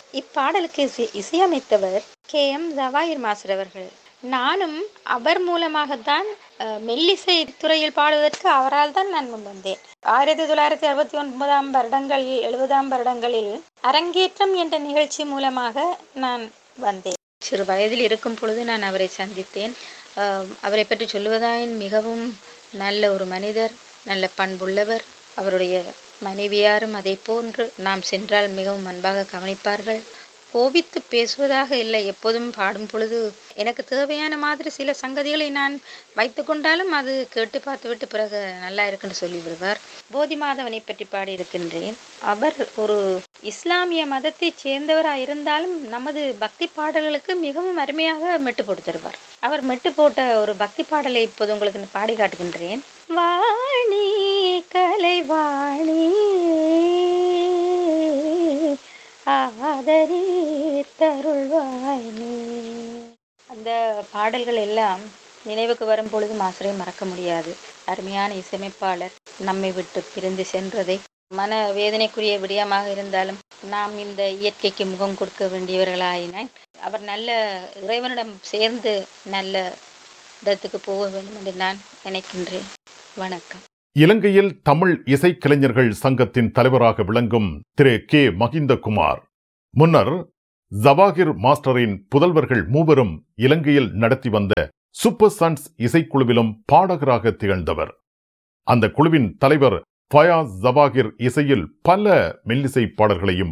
இப்பாடலுக்கு இசை இசையமைத்தவர் K M ஜவாயிர் master அவர்கள் நானும் அவர் மூலமாகத்தான் அஹ், மெல்லிசை துறையில் பாடுவதற்கு அவரால் தான் நான் முன் வந்தேன் ஆயிரத்தி தொள்ளாயிரத்தி அறுபத்தி ஒன்பதாம் வருடங்களில் எழுபதாம் வருடங்களில் அரங்கேற்றம் என்ற நிகழ்ச்சி மூலமாக நான் வந்தேன் சிறு வயதில் இருக்கும் பொழுது நான் அவரை சந்தித்தேன் அஹ், அவரை பற்றி சொல்லுவதாயின் மிகவும் நல்ல ஒரு மனிதர் நல்ல பண்புள்ளவர் அவருடைய மனைவியாரும் அதே போன்று நாம் சென்றால் மிகவும் அன்பாக கவனிப்பார்கள் கோபித்து பேசுவதாக இல்லை எப்போதும் பாடும் பொழுது எனக்கு தேவையான மாதிரி சில சங்கதிகளை நான் வைத்து கொண்டாலும் அது கேட்டு பார்த்துவிட்டு பிறகு நல்லா இருக்குன்னு சொல்லி விடுவார் போதி மாதவனை பற்றி பாடியிருக்கின்றேன் அவர் ஒரு இஸ்லாமிய மதத்தைச் சேர்ந்தவராக இருந்தாலும் நமது பக்தி பாடல்களுக்கு மிகவும் அருமையாக மெட்டு போட்டு தருவார் அவர் மெட்டு போட்ட ஒரு பக்தி பாடலை இப்போது உங்களுக்கு நான் பாடி காட்டுகின்றேன் வாணி கலைவாணி ஆதரி தருள்வாணி அந்த பாடல்கள் எல்லாம் நினைவுக்கு வரும் பொழுது மாசரை மறக்க முடியாது அருமையான இசையமைப்பாளர் நம்மை விட்டு பிரிந்து சென்றதை மன வேதனைக்குரிய விடயமாக இருந்தாலும் நாம் இந்த இயற்கைக்கு முகம் கொடுக்க வேண்டியவர்களாயினால் அவர் நல்ல இறைவனிடம் சேர்ந்து நல்ல இடத்துக்கு போக வேண்டும் என்று நான் நினைக்கின்றேன் வணக்கம் இலங்கையில் தமிழ் இசைக்கலைஞர்கள் சங்கத்தின் தலைவராக விளங்கும் திரு கே மகிந்தகுமார் முன்னர் ஜவாகிர் மாஸ்டரின் புதல்வர்கள் மூவரும் இலங்கையில் நடத்தி வந்த சூப்பர் சன்ஸ் இசைக்குழுவிலும் பாடகராக திகழ்ந்தவர் அந்த குழுவின் தலைவர் ஃபயாஸ் ஜவாகிர் இசையில் பல மெல்லிசை பாடல்களையும்